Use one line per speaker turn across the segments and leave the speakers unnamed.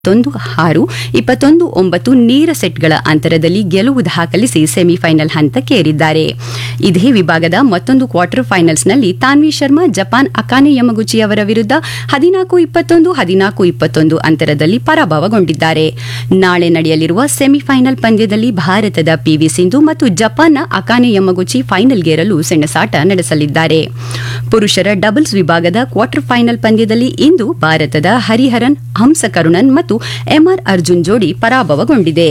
ಇಪ್ಪತ್ತೊಂದು ಆರು ಇಪ್ಪತ್ತೊಂದು ಒಂಬತ್ತು ನೇರ ಸೆಟ್ಗಳ ಅಂತರದಲ್ಲಿ ಗೆಲುವು ದಾಖಲಿಸಿ ಸೆಮಿಫೈನಲ್ ಹಂತಕ್ಕೇರಿದ್ದಾರೆ ಇದೇ ವಿಭಾಗದ ಮತ್ತೊಂದು ಕ್ವಾರ್ಟರ್ ಫೈನಲ್ಸ್ನಲ್ಲಿ Tanvi Sharma Japan Akane Yamaguchi ಅವರ ವಿರುದ್ಧ ಹದಿನಾಲ್ಕು ಇಪ್ಪತ್ತೊಂದು ಹದಿನಾಲ್ಕು ಇಪ್ಪತ್ತೊಂದು ಅಂತರದಲ್ಲಿ ಪರಾಭವಗೊಂಡಿದ್ದಾರೆ ನಾಳೆ ನಡೆಯಲಿರುವ ಸೆಮಿಫೈನಲ್ ಪಂದ್ಯದಲ್ಲಿ ಭಾರತದ ಪಿವಿ ಸಿಂಧು ಮತ್ತು ಜಪಾನ್ನ ಅಕಾನೆ ಯಮಗುಚಿ ಫೈನಲ್ಗೇರಲು ಸೆಣಸಾಟ ನಡೆಸಲಿದ್ದಾರೆ ಪುರುಷರ ಡಬಲ್ಸ್ ವಿಭಾಗದ ಕ್ವಾರ್ಟರ್ ಫೈನಲ್ ಪಂದ್ಯದಲ್ಲಿ ಇಂದು ಭಾರತದ ಹರಿಹರನ್ ಹಂಸಕರುಣನ್ ಮತ್ತು ಎಂಆರ್ ಅರ್ಜುನ್ ಜೋಡಿ ಪರಾಭವಗೊಂಡಿದೆ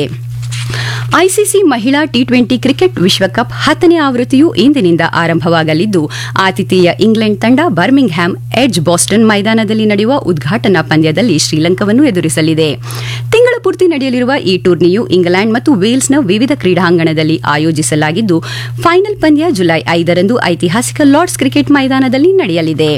ಐಸಿಸಿ ಮಹಿಳಾ ಟಿ ಟ್ವೆಂಟಿ ಕ್ರಿಕೆಟ್ ವಿಶ್ವಕಪ್ ಹತ್ತನೇ ಆವೃತ್ತಿಯು ಇಂದಿನಿಂದ ಆರಂಭವಾಗಲಿದ್ದು ಆತಿಥೇಯ ಇಂಗ್ಲೆಂಡ್ ತಂಡ ಬರ್ಮಿಂಗ್ ಹ್ಯಾಮ್ ಎಡ್ಜ್ ಬಾಸ್ಟನ್ ಮೈದಾನದಲ್ಲಿ ನಡೆಯುವ ಉದ್ಘಾಟನಾ ಪಂದ್ಯದಲ್ಲಿ ಶ್ರೀಲಂಕಾವನ್ನು ಎದುರಿಸಲಿದೆ ತಿಂಗಳ ಪೂರ್ತಿ ನಡೆಯಲಿರುವ ಈ ಟೂರ್ನಿಯು ಇಂಗ್ಲೆಂಡ್ ಮತ್ತು ವೇಲ್ಸ್ನ ವಿವಿಧ ಕ್ರೀಡಾಂಗಣದಲ್ಲಿ ಆಯೋಜಿಸಲಾಗಿದ್ದು ಫೈನಲ್ ಪಂದ್ಯ ಜುಲೈ ಐದರಂದು ಐತಿಹಾಸಿಕ ಲಾರ್ಡ್ಸ್ ಕ್ರಿಕೆಟ್ ಮೈದಾನದಲ್ಲಿ ನಡೆಯಲಿದೆ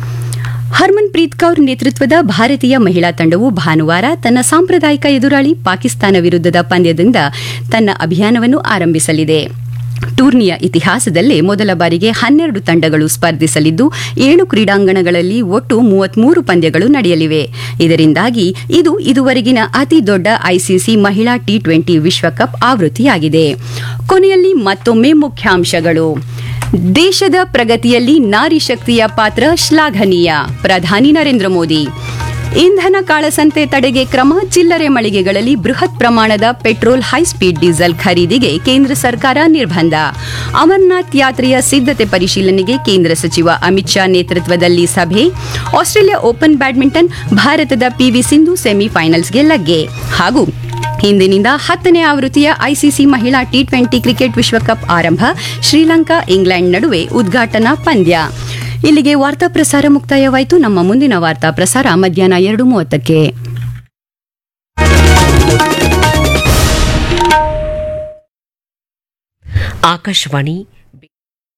ಹರ್ಮನ್ ಪ್ರೀತ್ ಕೌರ್ ನೇತೃತ್ವದ ಭಾರತೀಯ ಮಹಿಳಾ ತಂಡವು ಭಾನುವಾರ ತನ್ನ ಸಾಂಪ್ರದಾಯಿಕ ಎದುರಾಳಿ ಪಾಕಿಸ್ತಾನ ವಿರುದ್ಧದ ಪಂದ್ಯದಿಂದ ತನ್ನ ಅಭಿಯಾನವನ್ನು ಆರಂಭಿಸಲಿದೆ ಟೂರ್ನಿಯ ಇತಿಹಾಸದಲ್ಲೇ ಮೊದಲ ಬಾರಿಗೆ ಹನ್ನೆರಡು ತಂಡಗಳು ಸ್ಪರ್ಧಿಸಲಿದ್ದು ಏಳು ಕ್ರೀಡಾಂಗಣಗಳಲ್ಲಿ ಒಟ್ಟು ಮೂವತ್ಮೂರು ಪಂದ್ಯಗಳು ನಡೆಯಲಿವೆ ಇದರಿಂದಾಗಿ ಇದು ಇದುವರೆಗಿನ ಅತಿ ದೊಡ್ಡ ಐಸಿಸಿ ಮಹಿಳಾ ಟಿ ಟ್ವೆಂಟಿ ವಿಶ್ವಕಪ್ ಆವೃತ್ತಿಯಾಗಿದೆ ಕೊನೆಯಲ್ಲಿ ಮತ್ತೊಮ್ಮೆ ಮುಖ್ಯಾಂಶಗಳು ದೇಶದ ಪ್ರಗತಿಯಲ್ಲಿ ನಾರಿ ಶಕ್ತಿಯ ಪಾತ್ರ ಶ್ಲಾಘನೀಯ ಪ್ರಧಾನಿ ನರೇಂದ್ರ ಮೋದಿ ಇಂಧನ ಕಾಳಸಂತೆ ತಡೆಗೆ ಕ್ರಮ ಚಿಲ್ಲರೆ ಮಳಿಗೆಗಳಲ್ಲಿ ಬೃಹತ್ ಪ್ರಮಾಣದ ಪೆಟ್ರೋಲ್ ಹೈಸ್ಪೀಡ್ ಡೀಸೆಲ್ ಖರೀದಿಗೆ ಕೇಂದ್ರ ಸರ್ಕಾರ ನಿರ್ಬಂಧ ಅಮರ್ನಾಥ್ ಯಾತ್ರೆಯ ಸಿದ್ಧತೆ ಪರಿಶೀಲನೆಗೆ ಕೇಂದ್ರ ಸಚಿವ ಅಮಿತ್ ಶಾ ನೇತೃತ್ವದಲ್ಲಿ ಸಭೆ ಆಸ್ಟ್ರೇಲಿಯಾ ಓಪನ್ ಬ್ಯಾಡ್ಮಿಂಟನ್ ಭಾರತದ ಪಿವಿ ಸಿಂಧು ಸೆಮಿಫೈನಲ್ಸ್ಗೆ ಲಗ್ಗೆ ಹಾಗೂ ಇಂದಿನಿಂದ ಹತ್ತನೇ ಆವೃತ್ತಿಯ ಐಸಿಸಿ ಮಹಿಳಾ ಟಿ ಟ್ವೆಂಟಿ ಕ್ರಿಕೆಟ್ ವಿಶ್ವಕಪ್ ಆರಂಭ ಶ್ರೀಲಂಕಾ ಇಂಗ್ಲೆಂಡ್ ನಡುವೆ ಉದ್ಘಾಟನಾ ಪಂದ್ಯ ಇಲ್ಲಿಗೆ ವಾರ್ತಾ ಪ್ರಸಾರ ಮುಕ್ತಾಯವಾಯಿತು ನಮ್ಮ ಮುಂದಿನ ವಾರ್ತಾ ಪ್ರಸಾರ ಮಧ್ಯಾಹ್ನ ಎರಡು ಮೂವತ್ತಕ್ಕೆ
ಆಕಾಶವಾಣಿ